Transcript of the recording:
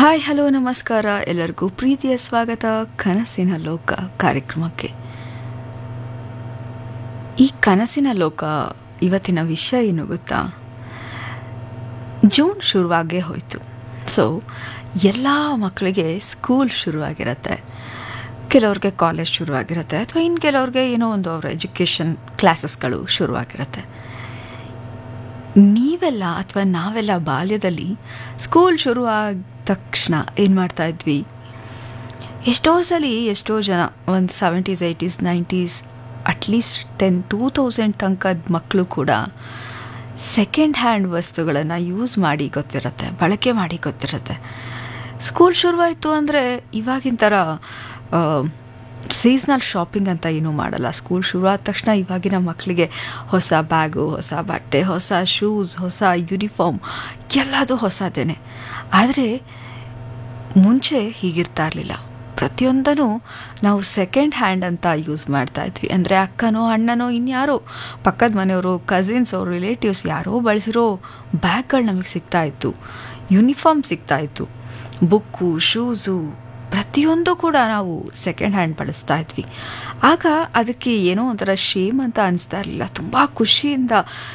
hi hello ನಮಸ್ಕಾರ ಎಲ್ಲರಿಗೂ ಪ್ರೀತಿಯ ಸ್ವಾಗತ ಕನಸಿನ ಲೋಕ ಕಾರ್ಯಕ್ರಮಕ್ಕೆ ಈ ಕನಸಿನ ಲೋಕ ಇವತ್ತಿನ ವಿಷಯ ಏನು ಗೊತ್ತಾ ಜೂನ್ ಶುರುವಾಗೇ ಹೋಯಿತು ಸೊ ಎಲ್ಲ ಮಕ್ಕಳಿಗೆ ಸ್ಕೂಲ್ ಶುರುವಾಗಿರುತ್ತೆ ಕೆಲವ್ರಿಗೆ ಕಾಲೇಜ್ ಶುರುವಾಗಿರುತ್ತೆ ಅಥವಾ ಇನ್ನು ಕೆಲವ್ರಿಗೆ ಏನೋ ಒಂದು ಅವರ ಎಜುಕೇಷನ್ ಕ್ಲಾಸಸ್ಗಳು ಶುರುವಾಗಿರುತ್ತೆ ನೀವೆಲ್ಲ ಅಥವಾ ನಾವೆಲ್ಲ ಬಾಲ್ಯದಲ್ಲಿ ಸ್ಕೂಲ್ ಶುರುವಾದ ತಕ್ಷಣ ಏನು ಮಾಡ್ತಾ ಇದ್ವಿ ಎಷ್ಟೋ ಸಲ ಎಷ್ಟೋ ಜನ ಒಂದು seventies eighties nineties at least ten two thousand ತನಕದ ಮಕ್ಕಳು ಕೂಡ ಸೆಕೆಂಡ್ ಹ್ಯಾಂಡ್ ವಸ್ತುಗಳನ್ನು ಯೂಸ್ ಮಾಡಿ ಗೊತ್ತಿರುತ್ತೆ ಬಳಕೆ ಮಾಡಿ ಗೊತ್ತಿರುತ್ತೆ ಸ್ಕೂಲ್ ಶುರುವಾಯಿತು ಅಂದರೆ ಇವಾಗಿನ ಥರ ಸೀಸ್ನಲ್ ಶಾಪಿಂಗ್ ಅಂತ ಏನೂ ಮಾಡಲ್ಲ ಸ್ಕೂಲ್ ಶುರುವಾದ ತಕ್ಷಣ ಇವಾಗಿನ ಮಕ್ಕಳಿಗೆ ಹೊಸ ಬ್ಯಾಗು ಹೊಸ ಬಟ್ಟೆ ಹೊಸ ಶೂಸ್ ಹೊಸ ಯೂನಿಫಾರ್ಮ್ ಎಲ್ಲದೂ ಹೊಸದೇನೆ ಆದರೆ ಮುಂಚೆ ಹೀಗಿರ್ತಾ ಇರಲಿಲ್ಲ ಪ್ರತಿಯೊಂದನ್ನು ನಾವು ಸೆಕೆಂಡ್ ಹ್ಯಾಂಡ್ ಅಂತ ಯೂಸ್ ಮಾಡ್ತಾ ಇದ್ವಿ ಅಂದರೆ ಅಕ್ಕನೋ ಅಣ್ಣನೋ ಇನ್ಯಾರೋ ಪಕ್ಕದ ಮನೆಯವರು ಕಸಿನ್ಸ್ ಅವರು ರಿಲೇಟಿವ್ಸ್ ಯಾರೋ ಬಳಸಿರೋ ಬ್ಯಾಗ್ಗಳು ನಮಗೆ ಸಿಗ್ತಾ ಇತ್ತು ಯೂನಿಫಾರ್ಮ್ ಸಿಗ್ತಾ ಇತ್ತು ಬುಕ್ಕು ಶೂಸು ಪ್ರತಿಯೊಂದು ಕೂಡ ನಾವು ಸೆಕೆಂಡ್ ಹ್ಯಾಂಡ್ ಬಳಸ್ತಾ ಇದ್ವಿ ಆಗ ಅದಕ್ಕೆ ಏನೋ ಒಂಥರ ಶೇಮ್ ಅಂತ ಅನಿಸ್ತಾ ಇರಲಿಲ್ಲ ತುಂಬ ಖುಷಿಯಿಂದ